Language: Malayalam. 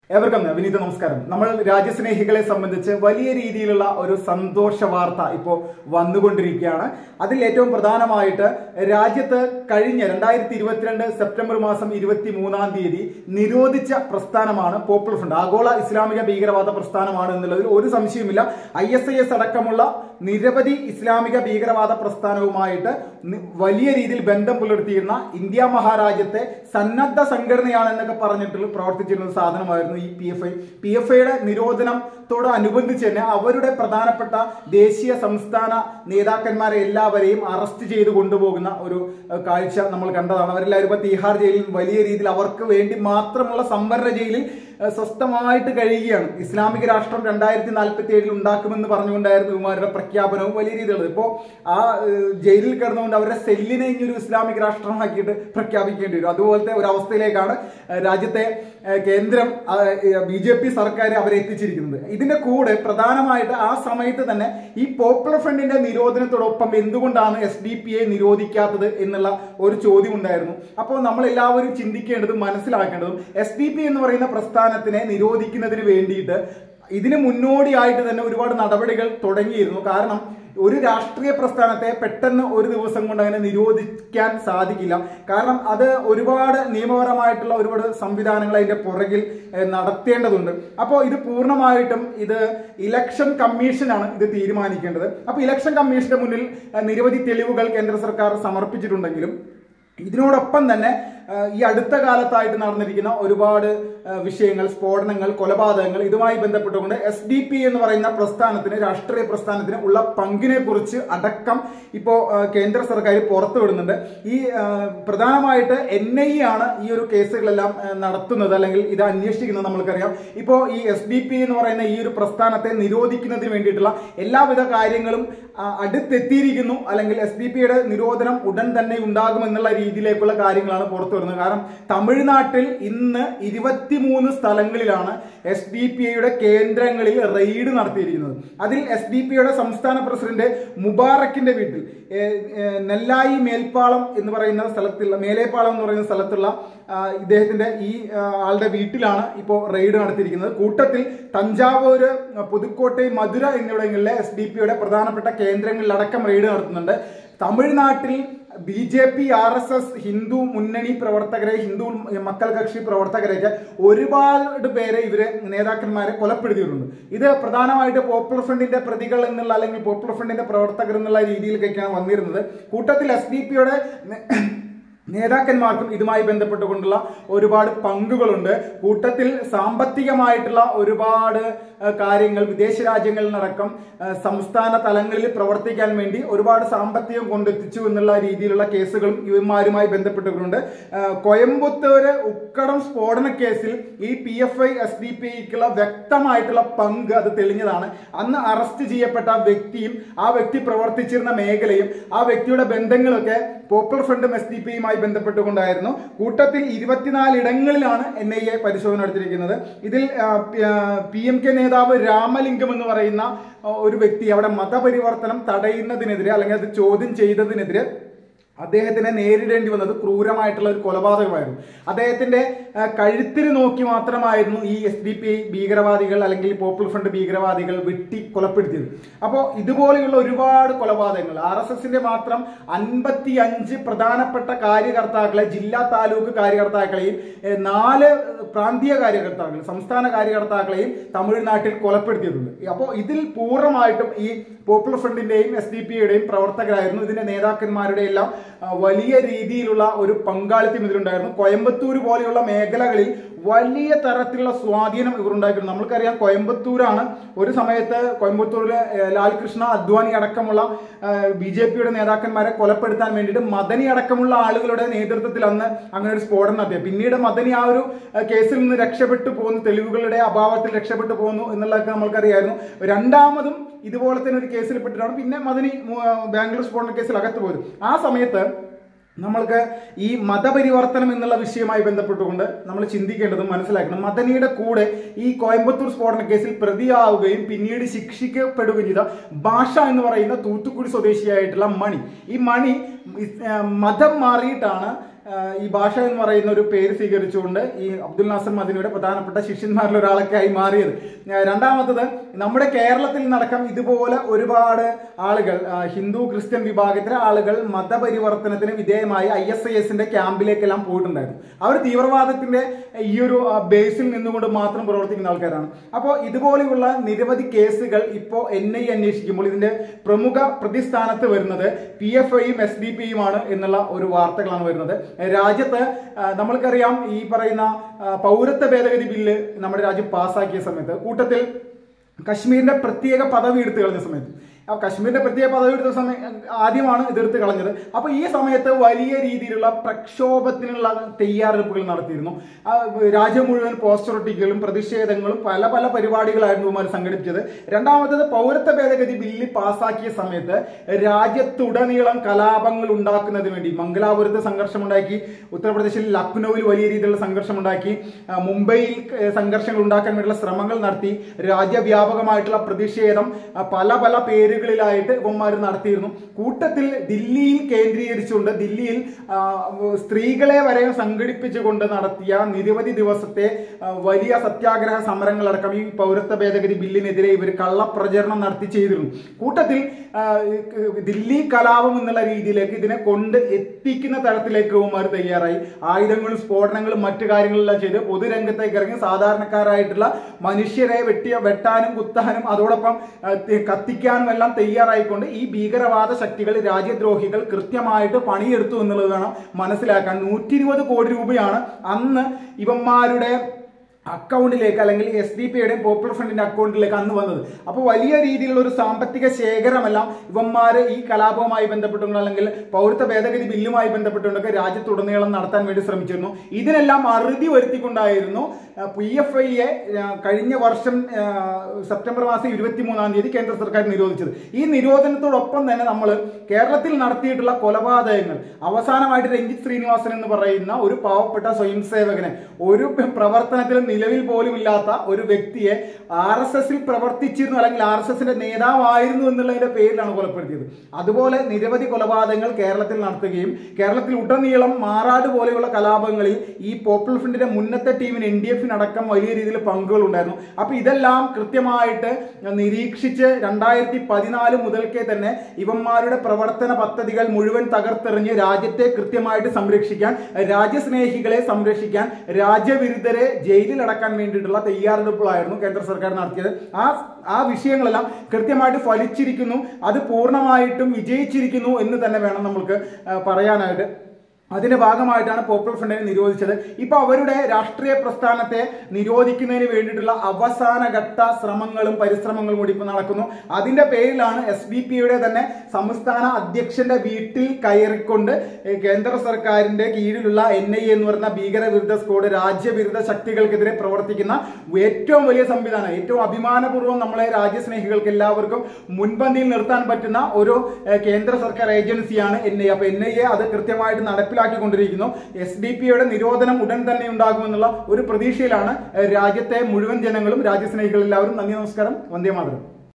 ഏവർക്കും വിനീത നമസ്കാരം നമ്മൾ രാജ്യസ്നേഹികളെ സംബന്ധിച്ച് വലിയ രീതിയിലുള്ള ഒരു സന്തോഷ വാർത്ത ഇപ്പോൾ വന്നുകൊണ്ടിരിക്കുകയാണ് അതിൽ ഏറ്റവും പ്രധാനമായിട്ട് രാജ്യത്ത് കഴിഞ്ഞ രണ്ടായിരത്തി ഇരുപത്തിരണ്ട് സെപ്റ്റംബർ മാസം ഇരുപത്തി മൂന്നാം തീയതി നിരോധിച്ച പ്രസ്ഥാനമാണ് പോപ്പുലർ ഫ്രണ്ട് ആഗോള ഇസ്ലാമിക ഭീകരവാദ പ്രസ്ഥാനമാണ് എന്നുള്ളതിൽ ഒരു സംശയവുമില്ല ഐ എസ് ഐ എസ് അടക്കമുള്ള നിരവധി ഇസ്ലാമിക ഭീകരവാദ പ്രസ്ഥാനവുമായിട്ട് നി- വലിയ രീതിയിൽ ബന്ധം പുലർത്തിയിരുന്ന ഇന്ത്യ മഹാരാജ്യത്തെ സന്നദ്ധ സംഘടനയാണെന്നൊക്കെ പറഞ്ഞിട്ട് പ്രവർത്തിച്ചിരുന്ന ഒരു സാധനമായിരുന്നു ഈ P F I P F ഐയുടെ നിരോധനത്തോട് അനുബന്ധിച്ച് തന്നെ അവരുടെ പ്രധാനപ്പെട്ട ദേശീയ സംസ്ഥാന നേതാക്കന്മാരെ എല്ലാവരെയും അറസ്റ്റ് ചെയ്ത് കൊണ്ടുപോകുന്ന ഒരു ഏഹ്, കാഴ്ച നമ്മൾ കണ്ടതാണ് അവരെല്ലാവരും ഇപ്പൊ തീഹാർ ജയിലിൽ വലിയ രീതിയിൽ അവർക്ക് വേണ്ടി മാത്രമുള്ള സംവരണ ജയിലിൽ ഏഹ്, സ്വസ്ഥമായിട്ട് കഴിയുകയാണ് ഇസ്ലാമിക രാഷ്ട്രം രണ്ടായിരത്തി നാൽപ്പത്തി ഏഴിൽ ഉണ്ടാക്കുമെന്ന് പറഞ്ഞുകൊണ്ടായിരുന്നു ഇവന്മാരുടെ പ്രഖ്യാപനവും വലിയ രീതിയിലുള്ളത് ഇപ്പോൾ ആ ഏഹ്, ജയിലിൽ കിടന്നുകൊണ്ട് അവരുടെ സെല്ലിനെ ഇനി ഒരു ഇസ്ലാമിക രാഷ്ട്രമാക്കിയിട്ട് പ്രഖ്യാപിക്കേണ്ടി വരും അതുപോലത്തെ ഒരു അവസ്ഥയിലേക്കാണ് ഏഹ്, രാജ്യത്തെ ഏഹ്, കേന്ദ്രം ബി ജെ പി സർക്കാർ അവരെ എത്തിച്ചിരിക്കുന്നത് ഇതിന്റെ കൂടെ പ്രധാനമായിട്ട് ആ സമയത്ത് തന്നെ ഈ പോപ്പുലർ ഫ്രണ്ടിന്റെ നിരോധനത്തോടൊപ്പം എന്തുകൊണ്ടാണ് എസ് ഡി പി എ നിരോധിക്കാത്തത് എന്നുള്ള ഒരു ചോദ്യം ഉണ്ടായിരുന്നു അപ്പോൾ നമ്മൾ എല്ലാവരും ചിന്തിക്കേണ്ടതും മനസ്സിലാക്കേണ്ടതും എസ് ഡി പി എന്ന് പറയുന്ന പ്രസ്ഥാനത്തിനെ നിരോധിക്കുന്നതിന് വേണ്ടിയിട്ട് ഇതിന് മുന്നോടിയായിട്ട് തന്നെ ഒരുപാട് നടപടികൾ തുടങ്ങിയിരുന്നു കാരണം ഒരു രാഷ്ട്രീയ പ്രസ്ഥാനത്തെ പെട്ടെന്ന് ഒരു ദിവസം കൊണ്ട് അങ്ങനെ നിരോധിക്കാൻ സാധിക്കില്ല കാരണം അത് ഒരുപാട് നിയമപരമായിട്ടുള്ള ഒരുപാട് സംവിധാനങ്ങൾ അതിന്റെ പുറകിൽ ഏഹ്, നടത്തേണ്ടതുണ്ട് അപ്പോൾ ഇത് പൂർണ്ണമായിട്ടും ഇത് ഇലക്ഷൻ കമ്മീഷനാണ് ഇത് തീരുമാനിക്കേണ്ടത് അപ്പോൾ ഇലക്ഷൻ കമ്മീഷന്റെ മുന്നിൽ ഏഹ്, നിരവധി തെളിവുകൾ കേന്ദ്ര സർക്കാർ സമർപ്പിച്ചിട്ടുണ്ടെങ്കിലും ഇതിനോടൊപ്പം തന്നെ ആ, ഈ അടുത്ത കാലത്തായിട്ട് നടന്നിരിക്കുന്ന ഒരുപാട് ആ, വിഷയങ്ങൾ സ്ഫോടനങ്ങൾ കൊലപാതകങ്ങൾ ഇതുമായി ബന്ധപ്പെട്ടുകൊണ്ട് എസ് ഡി പി എന്ന് പറയുന്ന പ്രസ്ഥാനത്തിന് രാഷ്ട്രീയ പ്രസ്ഥാനത്തിന് ഉള്ള പങ്കിനെ കുറിച്ച് അടക്കം ഇപ്പോൾ കേന്ദ്ര സർക്കാർ പുറത്തുവിടുന്നുണ്ട് ഈ ആ, പ്രധാനമായിട്ട് എൻ ഐ ആണ് ഈ ഒരു കേസുകളെല്ലാം ആ, നടത്തുന്നത് അല്ലെങ്കിൽ ഇത് അന്വേഷിക്കുന്നത് നമ്മൾക്കറിയാം ഇപ്പോൾ ഈ എസ് ഡി പി എന്ന് പറയുന്ന ഈ ഒരു പ്രസ്ഥാനത്തെ നിരോധിക്കുന്നതിന് വേണ്ടിയിട്ടുള്ള എല്ലാവിധ കാര്യങ്ങളും ആ, അടുത്തെത്തിയിരിക്കുന്നു അല്ലെങ്കിൽ എസ് ഡി പിയുടെ നിരോധനം ഉടൻ തന്നെ ഉണ്ടാകുമെന്നുള്ള രീതിയിലേക്കുള്ള കാര്യങ്ങളാണ് പുറത്തു വരുന്നത് കാരണം തമിഴ്നാട്ടിൽ ഇന്ന് ഇരുപത്തിമൂന്ന് സ്ഥലങ്ങളിലാണ് എസ് ഡി പി ഐയുടെ കേന്ദ്രങ്ങളിൽ റെയ്ഡ് നടത്തിയിരിക്കുന്നത് അതിൽ എസ് ഡി പി യുടെ സംസ്ഥാന പ്രസിഡന്റ് മുബാറക്കിന്റെ വീട്ടിൽ ഏ, ഏ, നെല്ലായി മേൽപ്പാളം എന്ന് പറയുന്ന സ്ഥലത്തുള്ള മേലേപ്പാളം എന്ന് പറയുന്ന സ്ഥലത്തുള്ള ആ, ഇദ്ദേഹത്തിന്റെ ഈ ആ, ആളുടെ വീട്ടിലാണ് ഇപ്പോൾ റെയ്ഡ് നടത്തിയിരിക്കുന്നത് കൂട്ടത്തിൽ തഞ്ചാവൂര് പുതുക്കോട്ടை മധുര എന്നിവിടങ്ങളിലെ എസ് ഡി പിയുടെ പ്രധാനപ്പെട്ട കേന്ദ്രങ്ങളിലടക്കം റെയ്ഡ് നടത്തുന്നുണ്ട് തമിഴ്നാട്ടിൽ B J P R S S Hindu Munnani പ്രവർത്തകരെ ഹിന്ദു മക്കൾ കക്ഷി പ്രവർത്തകരെയൊക്കെ ഒരുപാട് പേരെ ഇവര് നേതാക്കന്മാരെ കൊലപ്പെടുത്തിയിട്ടുണ്ട് ഇത് പ്രധാനമായിട്ട് പോപ്പുലർ ഫ്രണ്ടിന്റെ പ്രതികൾ എന്നുള്ള അല്ലെങ്കിൽ പോപ്പുലർ ഫ്രണ്ടിന്റെ പ്രവർത്തകർ എന്നുള്ള രീതിയിലേക്കൊക്കെയാണ് വന്നിരുന്നത് കൂട്ടത്തിൽ എസ് ഡി പിയുടെ നേതാക്കന്മാർക്കും ഇതുമായി ബന്ധപ്പെട്ടുകൊണ്ടുള്ള ഒരുപാട് പങ്കുകളുണ്ട് കൂട്ടത്തിൽ സാമ്പത്തികമായിട്ടുള്ള ഒരുപാട് ഏഹ്, കാര്യങ്ങൾ വിദേശ രാജ്യങ്ങളിലടക്കം ഏഹ്, സംസ്ഥാന തലങ്ങളിൽ പ്രവർത്തിക്കാൻ വേണ്ടി ഒരുപാട് സാമ്പത്തികം കൊണ്ടെത്തിച്ചു എന്നുള്ള രീതിയിലുള്ള കേസുകളും ഇവന്മാരുമായി ബന്ധപ്പെട്ടുകൊണ്ട് ഏഹ്, കോയമ്പത്തൂര് ഉക്കടം സ്ഫോടന കേസിൽ ഈ P F I S D P ഐക്കുള്ള വ്യക്തമായിട്ടുള്ള പങ്ക് അത് തെളിഞ്ഞതാണ് അന്ന് അറസ്റ്റ് ചെയ്യപ്പെട്ട വ്യക്തിയും ആ വ്യക്തി പ്രവർത്തിച്ചിരുന്ന മേഖലയും ആ വ്യക്തിയുടെ ബന്ധങ്ങളൊക്കെ പോപ്പുലർ ഫ്രണ്ടും എസ് ഡി പിയുമായി ബന്ധപ്പെട്ടുകൊണ്ടായിരുന്നു കൂട്ടത്തിൽ ഇരുപത്തിനാല് ഇടങ്ങളിലാണ് എൻ ഐ എ പരിശോധന നടത്തിയിരിക്കുന്നത് ഇതിൽ പി എം കെ നേതാവ് രാമലിംഗം എന്ന് പറയുന്ന ആ, ഒരു വ്യക്തി അവിടെ മതപരിവർത്തനം തടയുന്നതിനെതിരെ അല്ലെങ്കിൽ അത് ചോദ്യം ചെയ്തതിനെതിരെ അദ്ദേഹത്തിനെ നേരിടേണ്ടി വന്നത് ക്രൂരമായിട്ടുള്ള ഒരു കൊലപാതകമായിരുന്നു അദ്ദേഹത്തിന്റെ ആ, കഴുത്തിന് നോക്കി മാത്രമായിരുന്നു ഈ എസ് ഡി പി ഭീകരവാദികൾ അല്ലെങ്കിൽ പോപ്പുലർ ഫ്രണ്ട് ഭീകരവാദികൾ വെട്ടി കൊലപ്പെടുത്തിയത് അപ്പോൾ ഇതുപോലെയുള്ള ഒരുപാട് കൊലപാതകങ്ങൾ ആർ എസ് എസിന്റെ മാത്രം അൻപത്തി അഞ്ച് പ്രധാനപ്പെട്ട കാര്യകർത്താക്കളെ ജില്ലാ താലൂക്ക് കാര്യകർത്താക്കളെയും ഏ, നാല് പ്രാന്തീയ കാര്യകർത്താക്കൾ സംസ്ഥാന കാര്യകർത്താക്കളെയും തമിഴ്നാട്ടിൽ കൊലപ്പെടുത്തിയിട്ടുണ്ട് അപ്പോൾ ഇതിൽ പൂർണ്ണമായിട്ടും ഈ പോപ്പുലർ ഫ്രണ്ടിന്റെയും എസ് ഡി പിയുടെയും പ്രവർത്തകരായിരുന്നു ഇതിന്റെ നേതാക്കന്മാരുടെ എല്ലാം ആ, വലിയ രീതിയിലുള്ള ഒരു പങ്കാളിത്തം ഇതിലുണ്ടായിരുന്നു കോയമ്പത്തൂർ പോലെയുള്ള മേഖലകളിൽ വലിയ തരത്തിലുള്ള സ്വാധീനം ഇവർ ഉണ്ടാക്കിയിരുന്നു നമ്മൾക്കറിയാം കോയമ്പത്തൂരാണ് ഒരു സമയത്ത് കോയമ്പത്തൂരിലെ ഏ, ലാൽകൃഷ്ണ അദ്വാനി അടക്കമുള്ള ബി ജെ പിയുടെ നേതാക്കന്മാരെ കൊലപ്പെടുത്താൻ വേണ്ടിയിട്ട് മദനി അടക്കമുള്ള ആളുകളുടെ നേതൃത്വത്തിൽ അന്ന് അങ്ങനെ ഒരു സ്ഫോടനം നടത്തിയത് പിന്നീട് മദനി ആ ഒരു ഏ, കേസിൽ നിന്ന് രക്ഷപ്പെട്ടു പോകുന്നു തെളിവുകളുടെ അഭാവത്തിൽ രക്ഷപ്പെട്ടു പോകുന്നു എന്നുള്ളതൊക്കെ നമ്മൾക്കറിയായിരുന്നു രണ്ടാമതും ഇതുപോലെ തന്നെ ഒരു കേസിൽ പെട്ടിട്ടാണ് പിന്നെ മദനി മു- ബാംഗ്ലൂർ സ്ഫോടന കേസിൽ അകത്ത് പോയത് ആ സമയത്ത് നമ്മൾക്ക് ഈ മതപരിവർത്തനം എന്നുള്ള വിഷയവുമായി ബന്ധപ്പെട്ടുകൊണ്ട് നമ്മൾ ചിന്തിക്കേണ്ടതും മനസ്സിലാക്കണം മദനിയുടെ കൂടെ ഈ കോയമ്പത്തൂർ സ്ഫോടന കേസിൽ പ്രതിയാവുകയും പിന്നീട് ശിക്ഷിക്കപ്പെടുകയും ചെയ്ത ഭാഷ എന്ന് പറയുന്ന തൂത്തുക്കുടി സ്വദേശിയായിട്ടുള്ള മണി ഈ മണി ഇസ്- ആ, മതം മാറിയിട്ടാണ് ആ, ഈ ഭാഷ എന്ന് പറയുന്ന ഒരു പേര് സ്വീകരിച്ചുകൊണ്ട് ഈ അബ്ദുൽ നാസർ മദിനിയുടെ പ്രധാനപ്പെട്ട ശിഷ്യന്മാരിൽ ഒരാളൊക്കെ ആയി മാറിയത് ആ, രണ്ടാമത്തത് നമ്മുടെ കേരളത്തിൽ നടക്കം ഇതുപോലെ ഒരുപാട് ആളുകൾ ആ, ഹിന്ദു ക്രിസ്ത്യൻ വിഭാഗത്തിലെ ആളുകൾ മതപരിവർത്തനത്തിന് വിധേയമായി ഐ എസ് ഐ എസിന്റെ ക്യാമ്പിലേക്കെല്ലാം പോയിട്ടുണ്ടായിരുന്നു അവർ തീവ്രവാദത്തിന്റെ ഈ ഒരു ആ, ബേസിൽ നിന്നുകൊണ്ട് മാത്രം പ്രവർത്തിക്കുന്ന ആൾക്കാരാണ് അപ്പോൾ ഇതുപോലെയുള്ള നിരവധി കേസുകൾ ഇപ്പോൾ എൻ ഐ അന്വേഷിക്കുമ്പോൾ ഇതിന്റെ പ്രമുഖ പ്രതിസ്ഥാനത്ത് വരുന്നത് പി എഫ് ഐയും എസ് ഡി പിയുമാണ് എന്നുള്ള ഒരു വാർത്തകളാണ് വരുന്നത് രാജ്യത്ത് ആ, നമ്മൾക്കറിയാം ഈ പറയുന്ന ആ, പൗരത്വ ഭേദഗതി ബില്ല് നമ്മുടെ രാജ്യം പാസ്സാക്കിയ സമയത്ത് കൂട്ടത്തിൽ കശ്മീരിന്റെ പ്രത്യേക പദവി എടുത്തു കളഞ്ഞ സമയത്ത് ആ കശ്മീരിന്റെ പ്രത്യേക പദവി എടുത്ത സമയം ആദ്യമാണ് ഇതെടുത്ത് കളഞ്ഞത് അപ്പൊ ഈ സമയത്ത് വലിയ രീതിയിലുള്ള പ്രക്ഷോഭത്തിനുള്ള തയ്യാറെടുപ്പുകൾ നടത്തിയിരുന്നു ആ, രാജ്യം മുഴുവൻ പോസ്റ്റർ ഒട്ടിക്കലും പ്രതിഷേധങ്ങളും പല പല പരിപാടികളായിരുന്നു ഇവന്മാർ സംഘടിപ്പിച്ചത് രണ്ടാമത്തത് പൗരത്വ ഭേദഗതി ബില്ല് പാസ്സാക്കിയ സമയത്ത് രാജ്യത്തുടനീളം കലാപങ്ങൾ ഉണ്ടാക്കുന്നതിന് വേണ്ടി മംഗലാപുരത്ത് സംഘർഷമുണ്ടാക്കി ഉത്തർപ്രദേശിൽ ലക്നൌവിൽ വലിയ രീതിയിലുള്ള സംഘർഷമുണ്ടാക്കി ആ, മുംബൈയിൽ ഏഹ്, സംഘർഷങ്ങൾ ഉണ്ടാക്കാൻ വേണ്ടിയുള്ള ശ്രമങ്ങൾ നടത്തി രാജ്യവ്യാപകമായിട്ടുള്ള പ്രതിഷേധം ആ, പല പല പേരുകളിലായിട്ട് ഇവന്മാർ നടത്തിയിരുന്നു കൂട്ടത്തിൽ ദില്ലിയിൽ കേന്ദ്രീകരിച്ചുകൊണ്ട് ദില്ലിയിൽ ആ, സ്ത്രീകളെ വരെ സംഘടിപ്പിച്ചുകൊണ്ട് നടത്തിയ നിരവധി ദിവസത്തെ ആ, വലിയ സത്യാഗ്രഹ സമരങ്ങളടക്കം ഈ പൗരത്വ ഭേദഗതി ബില്ലിനെതിരെ ഇവർ കള്ളപ്രചരണം നടത്തി ചെയ്തിരുന്നു കൂട്ടത്തിൽ ആ, ദില്ലി കലാപം എന്നുള്ള രീതിയിലേക്ക് ഇതിനെ കൊണ്ട് എത്തിക്കുന്ന തരത്തിലേക്ക് ഇവന്മാർ തയ്യാറായി ആയുധങ്ങളും സ്ഫോടനങ്ങളും മറ്റു കാര്യങ്ങളെല്ലാം ചെയ്ത് പൊതുരംഗത്തേക്ക് ഇറങ്ങി സാധാരണക്കാരായിട്ടുള്ള മനുഷ്യരെ വെട്ടിയ വെട്ടാനും കുത്താനും അതോടൊപ്പം ആ, തി- കത്തിക്കാനും എല്ലാം തയ്യാറായിക്കൊണ്ട് ഈ ഭീകരവാദ ശക്തികൾ രാജ്യദ്രോഹികൾ കൃത്യമായിട്ട് പണിയെടുത്തു എന്നുള്ളത് വേണം മനസ്സിലാക്കാൻ നൂറ്റി ഇരുപത് കോടി രൂപയാണ് അന്ന് ഇവന്മാരുടെ അക്കൗണ്ടിലേക്ക് അല്ലെങ്കിൽ എസ് ഡി പിയുടെ പോപ്പുലർ ഫ്രണ്ടിന്റെ അക്കൗണ്ടിലേക്ക് അന്ന് വന്നത് അപ്പോൾ വലിയ രീതിയിലുള്ള ഒരു സാമ്പത്തിക ശേഖരമെല്ലാം ഇവന്മാര് ഈ കലാപവുമായി ബന്ധപ്പെട്ടുകൊണ്ട് അല്ലെങ്കിൽ പൗരത്വ ഭേദഗതി ബില്ലുമായി ബന്ധപ്പെട്ടുകൊണ്ടൊക്കെ രാജ്യത്തുടനീളം നടത്താൻ വേണ്ടി ശ്രമിച്ചിരുന്നു ഇതിനെല്ലാം അറുതി വരുത്തിക്കൊണ്ടായിരുന്നു പി എഫ് ഐയെ കഴിഞ്ഞ വർഷം ആ, സെപ്റ്റംബർ മാസം ഇരുപത്തി മൂന്നാം തീയതി കേന്ദ്ര സർക്കാർ നിരോധിച്ചത് ഈ നിരോധനത്തോടൊപ്പം തന്നെ നമ്മൾ കേരളത്തിൽ നടത്തിയിട്ടുള്ള കൊലപാതകങ്ങൾ അവസാനമായിട്ട് രഞ്ജിത്ത് ശ്രീനിവാസൻ എന്ന് പറയുന്ന ഒരു പാവപ്പെട്ട സ്വയം സേവകനെ ഒരു പ്രവർത്തനത്തിലും നിലവിൽ പോലും ഇല്ലാത്ത ഒരു വ്യക്തിയെ ആർ എസ് എസിൽ പ്രവർത്തിച്ചിരുന്നു അല്ലെങ്കിൽ ആർ എസ് എസിന്റെ നേതാവായിരുന്നു എന്നുള്ളതിന്റെ പേരിലാണ് കൊലപ്പെടുത്തിയത് അതുപോലെ നിരവധി കൊലപാതകങ്ങൾ കേരളത്തിൽ നടത്തുകയും കേരളത്തിൽ ഉടനീളം മാറാട് പോലെയുള്ള കലാപങ്ങളിൽ ഈ പോപ്പുലർ ഫ്രണ്ടിന്റെ മുന്നത്തെ ടീമിന് എൻ ഡി എഫിനടക്കം വലിയ രീതിയിൽ പങ്കുകൾ ഉണ്ടായിരുന്നു അപ്പൊ ഇതെല്ലാം കൃത്യമായിട്ട് നിരീക്ഷിച്ച് രണ്ടായിരത്തി പതിനാല് മുതൽക്കേ തന്നെ ഇവന്മാരുടെ പ്രവർത്തന പദ്ധതികൾ മുഴുവൻ തകർത്തെറിഞ്ഞ് രാജ്യത്തെ കൃത്യമായിട്ട് സംരക്ഷിക്കാൻ രാജ്യസ്നേഹികളെ സംരക്ഷിക്കാൻ രാജ്യവിരുദ്ധരെ ജയിലിൽ അടക്കാൻ വേണ്ടിയിട്ടുള്ള തയ്യാറെടുപ്പുകളായിരുന്നു കേന്ദ്ര സർക്കാർ നടത്തിയത് ആ ആ വിഷയങ്ങളെല്ലാം കൃത്യമായിട്ട് ഫലിച്ചിരിക്കുന്നു അത് പൂർണ്ണമായിട്ടും വിജയിച്ചിരിക്കുന്നു എന്ന് തന്നെ വേണം നമുക്ക് ആ, പറയാനായിട്ട് അതിന്റെ ഭാഗമായിട്ടാണ് പോപ്പുലർ ഫ്രണ്ടിനെ നിരോധിച്ചത് ഇപ്പൊ അവരുടെ രാഷ്ട്രീയ പ്രസ്ഥാനത്തെ നിരോധിക്കുന്നതിന് വേണ്ടിയിട്ടുള്ള അവസാന ഘട്ട ശ്രമങ്ങളും പരിശ്രമങ്ങളും കൂടി ഇപ്പൊ നടക്കുന്നു അതിന്റെ പേരിലാണ് എസ് ബി പിയുടെ തന്നെ സംസ്ഥാന അധ്യക്ഷന്റെ വീട്ടിൽ കയറിക്കൊണ്ട് ഏഹ്, കേന്ദ്ര സർക്കാരിന്റെ കീഴിലുള്ള എൻ ഐ എന്ന് പറയുന്ന ഭീകരവിരുദ്ധ സ്ക്വാഡ് രാജ്യവിരുദ്ധ ശക്തികൾക്കെതിരെ പ്രവർത്തിക്കുന്ന ഏറ്റവും വലിയ സംവിധാനം ഏറ്റവും അഭിമാനപൂർവ്വം നമ്മളെ രാജ്യസ്നേഹികൾക്ക് എല്ലാവർക്കും മുൻപന്തിയിൽ നിർത്താൻ പറ്റുന്ന ഒരു ഏഹ്, കേന്ദ്ര സർക്കാർ ഏജൻസിയാണ് എൻ ഐ അപ്പൊ എൻ ഐ എ അത് കൃത്യമായിട്ട് നടപ്പിലാക്കിക്കൊണ്ടിരിക്കുന്നു എസ് ഡി പിയുടെ നിരോധനം ഉടൻ തന്നെ ഉണ്ടാകുമെന്നുള്ള ഒരു പ്രതീക്ഷയിലാണ് ഏഹ്, രാജ്യത്തെ മുഴുവൻ ജനങ്ങളും രാജ്യസ്നേഹികൾ എല്ലാവരും നന്ദി നമസ്കാരം വന്ദേ മാതരം